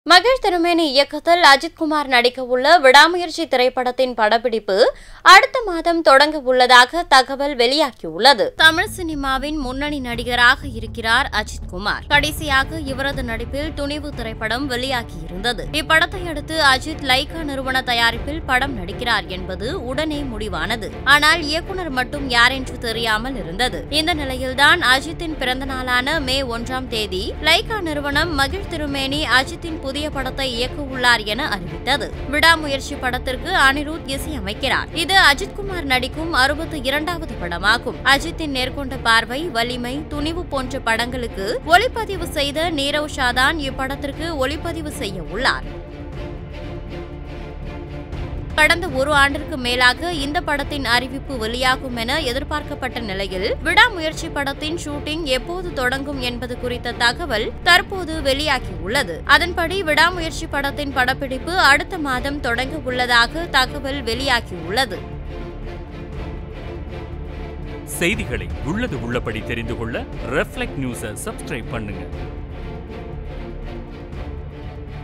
மகிழ் திருமேனி இயக்கத்தில் அஜித்குமார் நடிக்க உள்ள விடாமுயற்சி திரைப்படத்தின் படப்பிடிப்பு அடுத்த மாதம் தொடங்க உள்ளதாக தகவல் வெளியாகியுள்ளது தமிழ் சினிமாவின் முன்னணி நடிகராக இருக்கிறார் அஜித்குமார் கடைசியாக இவரது நடிப்பில் துணிவு திரைப்படம் வெளியாகியிருந்தது இப்படத்தை அடுத்து அஜித் லைகா நிறுவன தயாரிப்பில் படம் நடிக்கிறார் என்பது உடனே முடிவானது ஆனால் இயக்குனர் மட்டும் யார் என்று தெரியாமல் இருந்தது இந்த நிலையில்தான் அஜித்தின் பிறந்த நாளான மே ஒன்றாம் தேதி லைகா நிறுவனம் மகிழ் திருமேனி அஜித்தின் புதிய படத்தை இயக்க உள்ளார் என அறிவித்தது விடாமுயற்சி படத்திற்கு அனிருத் இசையமைக்கிறார் இது அஜித்குமார் நடிக்கும் அறுபத்தி இரண்டாவது படமாகும் அஜித்தின் நேர்கொண்ட பார்வை வலிமை துணிவு போன்ற படங்களுக்கு ஒளிப்பதிவு செய்த நீரவ் ஷா தான் இப்படத்திற்கு ஒளிப்பதிவு செய்ய உள்ளார் கடந்த ஒரு ஆண்டிற்கு மேலாக இந்த படத்தின் அறிவிப்பு வெளியாகும் என எதிர்பார்க்கப்பட்ட நிலையில் விடாமுயற்சி படத்தின் ஷூட்டிங் எப்போது தொடங்கும் என்பது குறித்த தகவல் தற்போது வெளியாகியுள்ளது அதன்படி விடாமுயற்சி படத்தின் படப்பிடிப்பு அடுத்த மாதம் தொடங்க உள்ளதாக தகவல் வெளியாகியுள்ளது செய்திகளை உள்ளது உள்ளபடி தெரிந்து கொள்ள ரெஃப்ளெக்ட் நியூஸை சப்ஸ்கிரைப் பண்ணுங்க